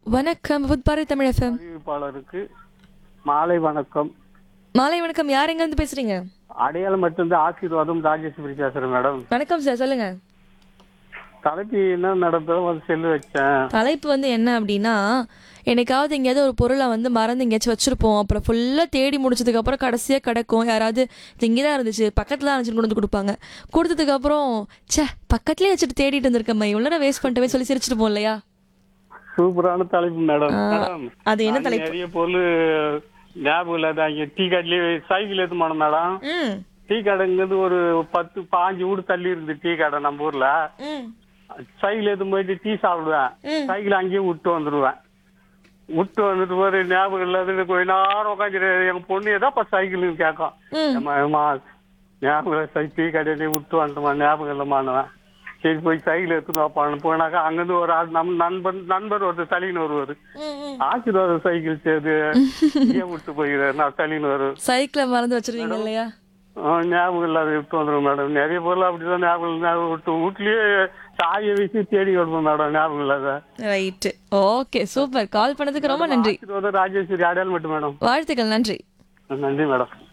வணக்கம் புத்பாரி தமிழ் எஃப்எம் அறிவிப்பாளருக்கு மாலை வணக்கம் மாலை வணக்கம் யார் எங்க இருந்து பேசுறீங்க அடையாளம் மட்டும்தான் ஆசீர்வாதம் ராஜேஸ்வரி பேசுறேன் மேடம் வணக்கம் சார் சொல்லுங்க தலைப்பு என்ன நடந்ததோ வந்து செல்லு வச்சேன் தலைப்பு வந்து என்ன அப்படின்னா என்னைக்காவது எங்கேயாவது ஒரு பொருளை வந்து மறந்து எங்கேயாச்சும் வச்சிருப்போம் அப்புறம் ஃபுல்லாக தேடி முடிச்சதுக்கு அப்புறம் கடைசியாக கிடக்கும் யாராவது இது இங்கே தான் இருந்துச்சு பக்கத்தில் தான் இருந்துச்சு கொண்டு வந்து கொடுப்பாங்க கொடுத்ததுக்கு அப்புறம் ச்சே பக்கத்துலேயே வச்சுட்டு தேடிட்டு இருந்திருக்கம்மா இவ்வளோ நேரம் வேஸ்ட் பண்ணிட்டவே சொல்லி சிரிச்சிட்டு போம் இல்லையா சூப்பரான தலைப்பு மேடம் மேடம் அது என்ன நான் தலைப்பு? நிறைய பொருள் ஞாபகம் இல்லாத அங்க டீ கடையிலேயே சைக்கிள் எடுத்து போனோம் மேடம் ம் டீ கடைங்கிறது ஒரு பத்து பாஞ்சு வீடு தள்ளி இருந்து டீ கடை நம்ம ஊர்ல ம் சைக்கிள் எடுத்து போயிட்டு டீ சாப்பிடுவேன் சைக்கிள் அங்கேயே விட்டு வந்துடுவேன் விட்டு வந்துட்டு ஒரு ஞாபகம் இல்லாத கொஞ்ச நேரம் உட்காந்து எங்க பொண்ணு ஏதோ சைக்கிள்னு கேட்கும் ம். ஏம்மா, ஏம்மா, ஞாபகம் இல்லை, சை டீ கடையிலே விட்டு வந்துட்டோமா ஞாபகம் இல்லைம்மானுவேன் சரி போய் சைக்கிள் எடுத்துன்னு வாப்பான்னு போனாக்கா அங்கிருந்து ஒரு ஆள் நம்ம நண்பன் நண்பர் ஒருத்தர் தள்ளின்னு வருவாரு ம் ம் ஆசீர்வாதம் சைக்கிள் சேர்ந்து ஏன் விட்டு போயிடுறாரு நான் தள்ளின்னு வரும் சைக்கிளை மறந்து வச்சிருவீங்க இல்லையா ஞாபகம் இல்லாத விட்டு வந்துடும் மேடம் நிறைய பொருள் அப்படிதான் ஞாபகம் இல்ல- ஞாபகம் விட்டு வீட்லயே சாயை வச்சு தேடி கொடுப்போம் மேடம் ஞாபகம் இல்லாத ரைட்டு ஓகே சூப்பர் கால் பண்ணதுக்கு ரொம்ப நன்றி ஆசீர்வாதம் ராஜேஸ்வரி அடையாளம் மட்டும் மேடம் வாழ்த்துக்கள் நன்றி நன்றி மேடம்